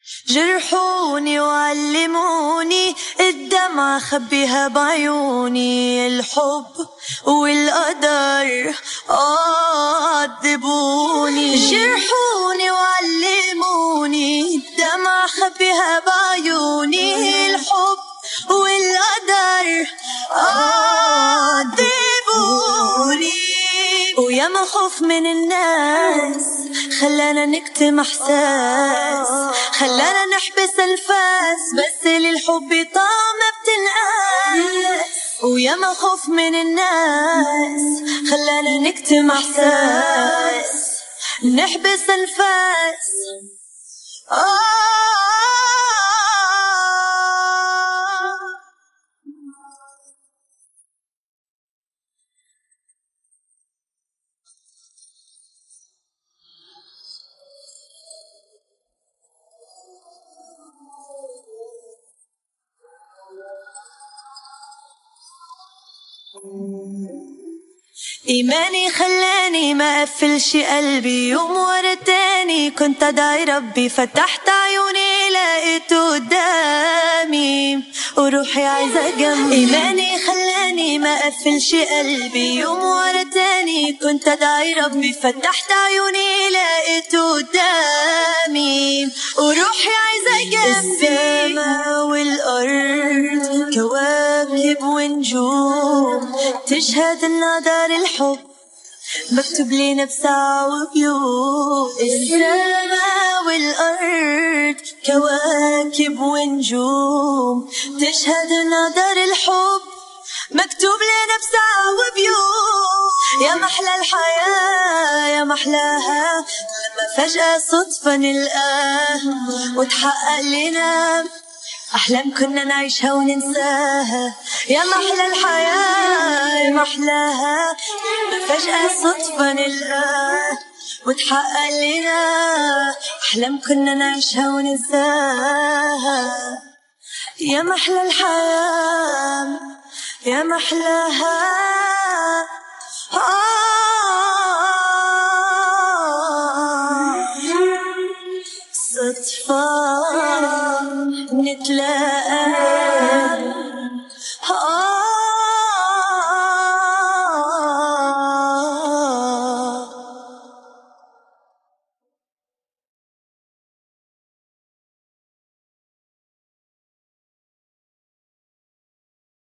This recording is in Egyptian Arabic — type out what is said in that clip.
جرحوني وعلموني الدمعة خبيها بعيوني الحب والقدر عذبوني جرحوني وعلموني الدمعة خبيها بعيوني الحب والقدر عذبوني ويا ما خوف من الناس خلانا نكتم احساس خلانا نحبس الفاس بس للحب طعم بتنقاس ويا ما خوف من الناس خلانا نكتم احساس نحبس الفاس آه إيماني خلاني ما أقفلش قلبي يوم ورا التاني كنت أدعي ربي فتحت عيوني لقيته قدامي وروحي عايزة جنبي إيماني خلاني ما أقفلش قلبي يوم ورا التاني كنت أدعي ربي فتحت عيوني لقيته قدامي وروحي عايزة جنبي السما والأرض كواكب ونجوم تشهد إن دار الحب مكتوب لنا بساعة وبيوم السما والأرض كواكب ونجوم تشهد إن دار الحب مكتوب لنا بساعة وبيوم يا محلى الحياة يا محلاها لما فجأة صدفة نلقاها وتحقق لنا أحلام كنا نعيشها وننساها يا محلى الحياة يا محلاها فجأة صدفة نلقاها وتحقق لنا أحلام كنا نعيشها وننساها يا محلى الحياة يا محلاها آه صدفة نتلاقى